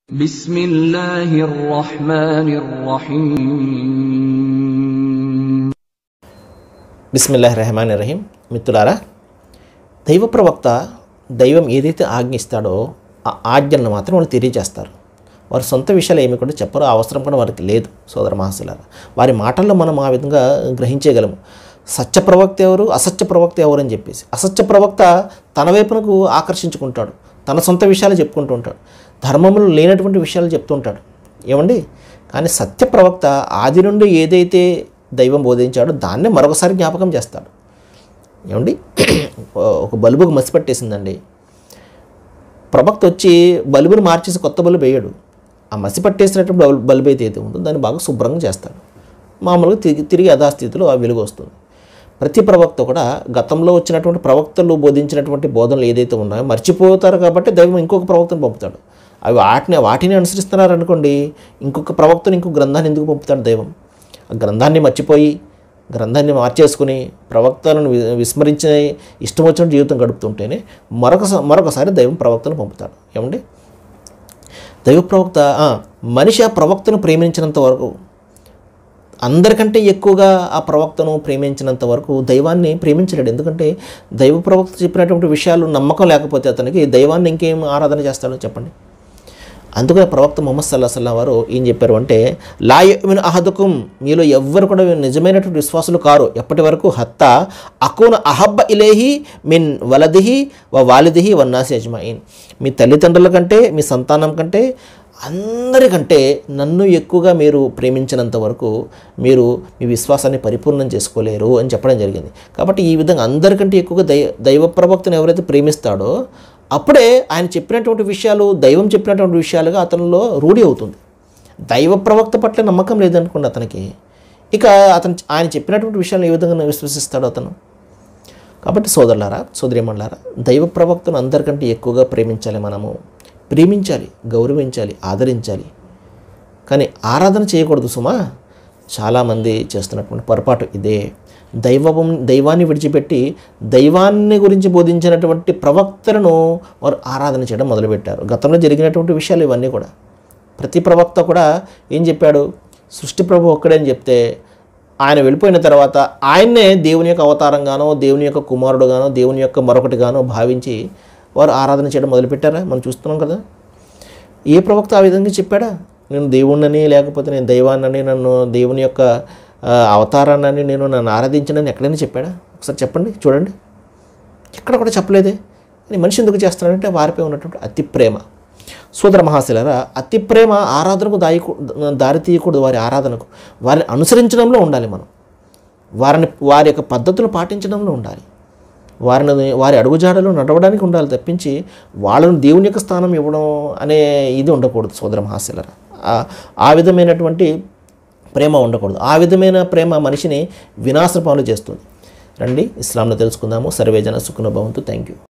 بسم الله الرحمن الرحيم బిస్మిల్లాహ్ రెహమాన్ రహీం మిత్రులారా దైవ ప్రవక్త దైవం ఏదైతే ఆజ్ఞిస్తాడో ఆ ఆజ్ఞలను మాత్రం వాళ్ళు తెలియజేస్తారు వారి సొంత విషయాలు ఏమి కూడా చెప్పరు ఆ అవసరం కూడా వారికి లేదు సోదర మహాశులారా వారి మాటల్లో మనం ఆ విధంగా గ్రహించగలము సత్య ప్రవక్త ఎవరు అసత్య ప్రవక్త ఎవరు అని చెప్పేసి అసత్య ప్రవక్త తన వైపునకు ఆకర్షించుకుంటాడు తన సొంత విషయాలు చెప్పుకుంటూ ఉంటాడు ధర్మములు లేనటువంటి విషయాలు చెప్తుంటాడు ఏమండి కానీ సత్య ప్రవక్త ఆది నుండి ఏదైతే దైవం బోధించాడో దాన్నే మరొకసారి జ్ఞాపకం చేస్తాడు ఏమండి ఒక బల్బుకు మసి పట్టేసిందండి ప్రవక్త వచ్చి బల్బుని మార్చేసి కొత్త బల్బు వేయడు ఆ మసి పట్టేసినటువంటి బల్బు బల్బు అయితే ఏది ఉందో దాన్ని బాగా శుభ్రంగా చేస్తాడు మామూలుగా తిరిగి తిరిగి యథాస్థితిలో ఆ వెలుగు వస్తుంది ప్రతి ప్రవక్త కూడా గతంలో వచ్చినటువంటి ప్రవక్తలు బోధించినటువంటి బోధనలు ఏదైతే ఉన్నాయో మర్చిపోతారు కాబట్టి దైవం ఇంకొక ప్రవక్తను పంపుతాడు అవి వాటిని వాటిని అనుసరిస్తున్నారు అనుకోండి ఇంకొక ప్రవక్తను ఇంకొక గ్రంథాన్ని ఎందుకు పంపుతాడు దైవం ఆ గ్రంథాన్ని మర్చిపోయి గ్రంథాన్ని మార్చేసుకుని ప్రవక్తలను వి- విస్మరించి ఇష్టం వచ్చిన జీవితం గడుపుతుంటేనే మరొక మరొకసారి దైవం ప్రవక్తను పంపుతాడు ఏమండి దైవ ప్రవక్త ఆ, మనిషి ఆ ప్రవక్తను ప్రేమించినంత వరకు అందరికంటే ఎక్కువగా ఆ ప్రవక్తను ప్రేమించినంత వరకు దైవాన్ని ప్రేమించలేడు ఎందుకంటే దైవ ప్రవక్త చెప్పినటువంటి విషయాలు నమ్మకం లేకపోతే అతనికి దైవాన్ని ఇంకేం ఆరాధన చేస్తాడో చెప్పండి అందుకనే ప్రవక్త ముహమ్మద్ సల్లా సల్లా వారు ఏం చెప్పారు అంటే లాయమిన్ అహదుకుం మీలో ఎవ్వరు కూడా నిజమైనటువంటి విశ్వాసులు కారు ఎప్పటి వరకు హత్త అకున అహబ్బ ఇలేహి మిన్ వలదిహి వ వాలిదిహి వన్నాసి యజ్మాయిన్ మీ తల్లిదండ్రుల కంటే మీ సంతానం కంటే అందరికంటే నన్ను ఎక్కువగా మీరు ప్రేమించినంత వరకు మీరు మీ విశ్వాసాన్ని పరిపూర్ణం చేసుకోలేరు అని చెప్పడం జరిగింది కాబట్టి ఈ విధంగా అందరికంటే ఎక్కువగా దై దైవ ప్రవక్తను ఎవరైతే ప్రేమిస్తాడో అప్పుడే ఆయన చెప్పినటువంటి విషయాలు దైవం చెప్పినటువంటి విషయాలుగా అతనిలో రూఢి అవుతుంది దైవ ప్రవక్త పట్ల నమ్మకం లేదనుకోండి అతనికి ఇక అతను ఆయన చెప్పినటువంటి విషయాలు ఏ విధంగా విశ్వసిస్తాడు అతను కాబట్టి సోదరులారా సోదరిమణులారా దైవ ప్రవక్తను అందరికంటే ఎక్కువగా ప్రేమించాలి మనము ప్రేమించాలి గౌరవించాలి ఆదరించాలి కానీ ఆరాధన చేయకూడదు సుమా చాలామంది చేస్తున్నటువంటి పొరపాటు ఇదే దైవం దైవాన్ని విడిచిపెట్టి దైవాన్ని గురించి బోధించినటువంటి ప్రవక్తలను వారు ఆరాధన చేయడం మొదలుపెట్టారు గతంలో జరిగినటువంటి విషయాలు ఇవన్నీ కూడా ప్రతి ప్రవక్త కూడా ఏం చెప్పాడు సృష్టి ప్రభు ఒక్కడే అని చెప్తే ఆయన వెళ్ళిపోయిన తర్వాత ఆయన్నే దేవుని యొక్క అవతారంగానో దేవుని యొక్క కుమారుడుగానో దేవుని యొక్క మరొకటిగానో భావించి వారు ఆరాధన చేయడం మొదలుపెట్టారా మనం చూస్తున్నాం కదా ఏ ప్రవక్త ఆ విధంగా చెప్పాడా నేను దేవుణ్ణని లేకపోతే నేను దైవాన్నని నన్ను దేవుని యొక్క ఆ, అవతారాన్ని నేను నన్ను ఆరాధించనని ఎక్కడైనా చెప్పాడా ఒకసారి చెప్పండి చూడండి ఎక్కడ కూడా చెప్పలేదే కానీ మనిషి ఎందుకు చేస్తున్నాడంటే వారిపై ఉన్నటువంటి అతి ప్రేమ సోదర మహాశిలరా అతి ప్రేమ ఆరాధనకు దాయి దారి తీయకూడదు వారి ఆరాధనకు వారిని అనుసరించడంలో ఉండాలి మనం వారిని వారి యొక్క పద్ధతులు పాటించడంలో ఉండాలి వారిని వారి అడుగుజాడలో నడవడానికి ఉండాలి తప్పించి వాళ్ళను దేవుని యొక్క స్థానం ఇవ్వడం అనే ఇది ఉండకూడదు సోదర మహాశిలరా ఆ- ఆ విధమైనటువంటి ప్రేమ ఉండకూడదు ఆ విధమైన ప్రేమ మనిషిని వినాశన పాలు చేస్తుంది రండి ఇస్లాంలో తెలుసుకుందాము సర్వేజన సుఖన భవంతు థ్యాంక్ యూ